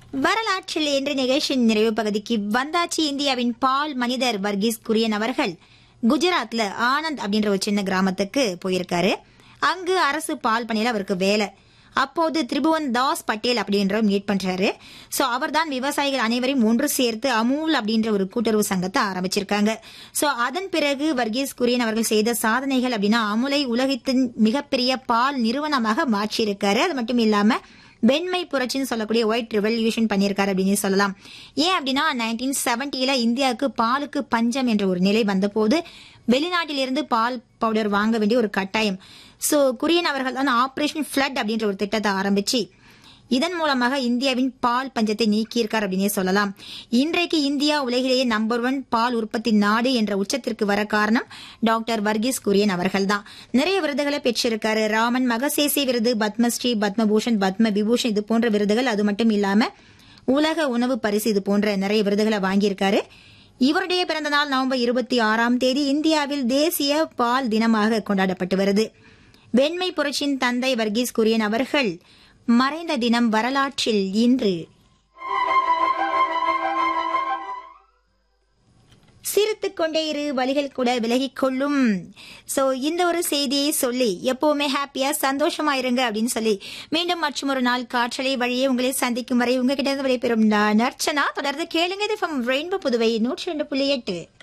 வரலாற்றில் இன்று நிகழ்ச்சியின் நிறைவு பகுதிக்கு வந்தாச்சு இந்தியாவின் பால் மனிதர் வர்கீஸ் குரியன் அவர்கள் குஜராத்ல ஆனந்த் அப்படின்ற ஒரு சின்ன கிராமத்துக்கு போயிருக்காரு அங்கு அரசு பால் பண்ணையில அவருக்கு வேலை அப்போது திரிபுவன் தாஸ் பட்டேல் அப்படின்றவர் மீட் பண்றாரு சோ அவர்தான் விவசாயிகள் அனைவரையும் ஒன்று சேர்த்து அமூல் அப்படின்ற ஒரு கூட்டுறவு சங்கத்தை ஆரம்பிச்சிருக்காங்க சோ அதன் பிறகு வர்கீஸ் குரியன் அவர்கள் செய்த சாதனைகள் அப்படின்னா அமுலை உலகத்தின் மிகப்பெரிய பால் நிறுவனமாக மாற்றியிருக்காரு அது மட்டும் இல்லாம வெண்மை புரட்சின்னு சொல்லக்கூடிய ஒயிட் ரெவல்யூஷன் பண்ணியிருக்காரு அப்படின்னு சொல்லலாம் ஏன் அப்படின்னா நைன்டீன் செவன்டில இந்தியாவுக்கு பாலுக்கு பஞ்சம் என்ற ஒரு நிலை வந்தபோது வெளிநாட்டிலிருந்து பால் பவுடர் வாங்க வேண்டிய ஒரு கட்டாயம் சோ குரியன் அவர்கள் தான் ஆபரேஷன் ஃபிளட் அப்படின்ற ஒரு திட்டத்தை ஆரம்பிச்சு இதன் மூலமாக இந்தியாவின் பால் பஞ்சத்தை நீக்கியிருக்கார் அப்படின்னே சொல்லலாம் இன்றைக்கு இந்தியா உலகிலேயே நம்பர் ஒன் பால் உற்பத்தி நாடு என்ற உச்சத்திற்கு வர காரணம் டாக்டர் வர்கீஸ் குரியன் அவர்கள் தான் நிறைய விருதுகளை பெற்றிருக்காரு ராமன் மகசேசி விருது பத்மஸ்ரீ பத்மபூஷன் பத்ம விபூஷன் இது போன்ற விருதுகள் அது மட்டும் இல்லாம உலக உணவு பரிசு இது போன்ற நிறைய விருதுகளை வாங்கியிருக்காரு இவருடைய பிறந்த நாள் நவம்பர் இருபத்தி ஆறாம் தேதி இந்தியாவில் தேசிய பால் தினமாக கொண்டாடப்பட்டு வருது வெண்மை புரட்சியின் தந்தை வர்கீஸ் குரியன் அவர்கள் மறைந்த தினம் வரலாற்றில் இன்று சிரித்துக் கொண்டே இரு வழிகள் கூட விலகிக் கொள்ளும் சோ இந்த ஒரு செய்தியை சொல்லி எப்பவுமே ஹாப்பியா சந்தோஷமா இருங்க அப்படின்னு சொல்லி மீண்டும் மற்றும் ஒரு நாள் காற்றலை வழியே உங்களை சந்திக்கும் வரை உங்ககிட்ட இருந்து விடைபெறும் நான் அர்ச்சனா தொடர்ந்து கேளுங்க இது ரெயின்போ புதுவை நூற்றி ரெண்டு புள்ளி எட்டு